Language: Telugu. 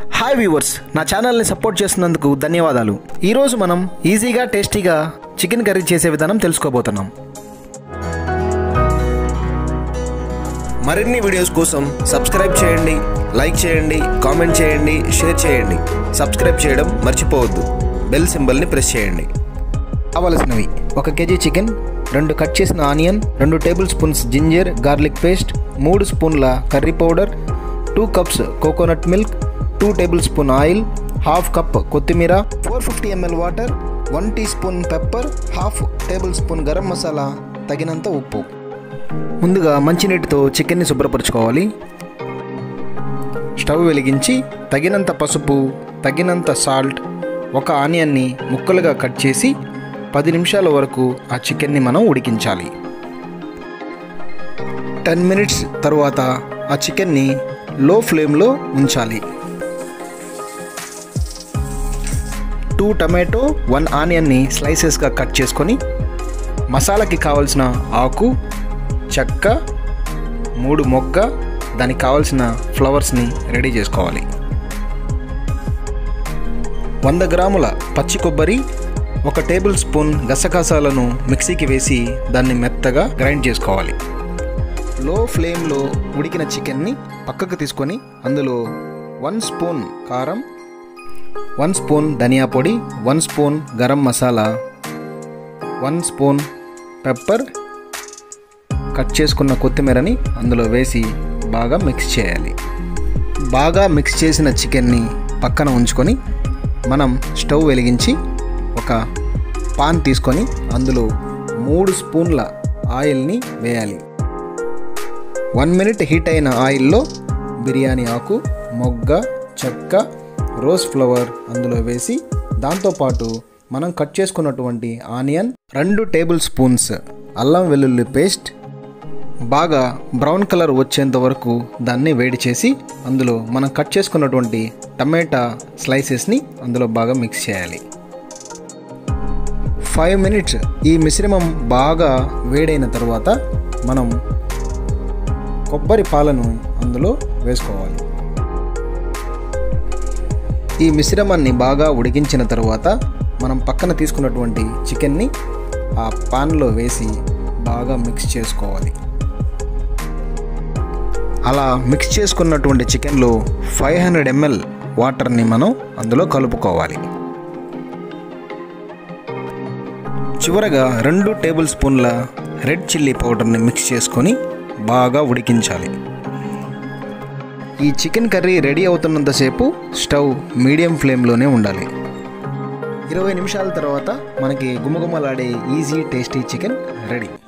హాయ్ వ్యూవర్స్ నా ఛానల్ని సపోర్ట్ చేస్తున్నందుకు ధన్యవాదాలు ఈరోజు మనం ఈజీగా టేస్టీగా చికెన్ కర్రీ చేసే విధానం తెలుసుకోబోతున్నాం మరిన్ని వీడియోస్ కోసం సబ్స్క్రైబ్ చేయండి లైక్ చేయండి కామెంట్ చేయండి షేర్ చేయండి సబ్స్క్రైబ్ చేయడం మర్చిపోవద్దు బెల్ సింబల్ని ప్రెస్ చేయండి కావలసినవి ఒక కేజీ చికెన్ రెండు కట్ చేసిన ఆనియన్ రెండు table spoons ginger garlic paste మూడు స్పూన్ల curry powder two cups coconut milk two table spoon oil half cup కొత్తిమీర four fifty ML water one tea spoon pepper half table spoon garam masala తగినంత ఉప్పు ముందుగా మంచినీటితో చికెన్ని శుభ్రపరచుకోవాలి స్టవ్ వెలిగించి తగినంత పసుపు తగినంత సాల్ట్ ఒక ఆనియన్ని ముక్కలుగా కట్ చేసి పది నిమిషాల వరకు ఆ చికెన్ని మనం ఉడికించాలి టెన్ మినిట్స్ తర్వాత ఆ చికెన్ని లో ఫ్లేమ్లో ఉంచాలి టూ టమాటో వన్ ఆనియన్ని స్లైసెస్గా కట్ చేసుకొని మసాలాకి కావాల్సిన ఆకు చెక్క మూడు మొగ్గ దానికి కావాల్సిన ఫ్లవర్స్ని రెడీ చేసుకోవాలి వంద గ్రాముల పచ్చి కొబ్బరి ఒక టేబుల్ స్పూన్ గసగసాలను మిక్సీకి వేసి దాన్ని మెత్తగా గ్రైండ్ చేసుకోవాలి లో ఫ్లేమ్లో ఉడికిన చికెన్ని పక్కకు తీసుకొని అందులో వన్ స్పూన్ కారం వన్ స్పూన్ ధనియా పొడి one spoon garam masala one spoon pepper cut చేసుకున్న కొత్తిమీరని అందులో వేసి బాగా మిక్స్ చేయాలి బాగా మిక్స్ చేసిన చికెన్ని పక్కన ఉంచుకొని మనం స్టవ్ వెలిగించి ఒక పాన్ తీసుకొని అందులో మూడు స్పూన్ల ఆయిల్ని వేయాలి వన్ మినిట్ హీట్ అయిన ఆయిల్లో బిర్యానీ ఆకు మొగ్గ చెక్క రోజ్ ఫ్లవర్ అందులో వేసి దాంతోపాటు మనం కట్ చేసుకున్నటువంటి ఆనియన్ రెండు టేబుల్ స్పూన్స్ అల్లం వెల్లుల్లి పేస్ట్ బాగా బ్రౌన్ కలర్ వచ్చేంత వరకు దాన్ని వేడి చేసి అందులో మనం కట్ చేసుకున్నటువంటి టమాటా స్లైసెస్ని అందులో బాగా మిక్స్ చేయాలి ఫైవ్ మినిట్స్ ఈ మిశ్రమం బాగా వేడైన తర్వాత మనం కొబ్బరి పాలను అందులో వేసుకోవాలి ఈ మిశ్రమాన్ని బాగా ఉడికించిన తర్వాత మనం పక్కన తీసుకున్నటువంటి చికెన్ని ఆ పాన్లో వేసి బాగా మిక్స్ చేసుకోవాలి అలా మిక్స్ చేసుకున్నటువంటి చికెన్లో ఫైవ్ హండ్రెడ్ ఎంఎల్ వాటర్ని మనం అందులో కలుపుకోవాలి చివరగా రెండు టేబుల్ స్పూన్ల రెడ్ చిల్లీ పౌడర్ని మిక్స్ చేసుకొని బాగా ఉడికించాలి ఈ చికెన్ కర్రీ రెడీ అవుతున్నంతసేపు స్టవ్ మీడియం ఫ్లేమ్లోనే ఉండాలి ఇరవై నిమిషాల తర్వాత మనకి గుమగుమలాడే ఈజీ టేస్టీ చికెన్ రెడీ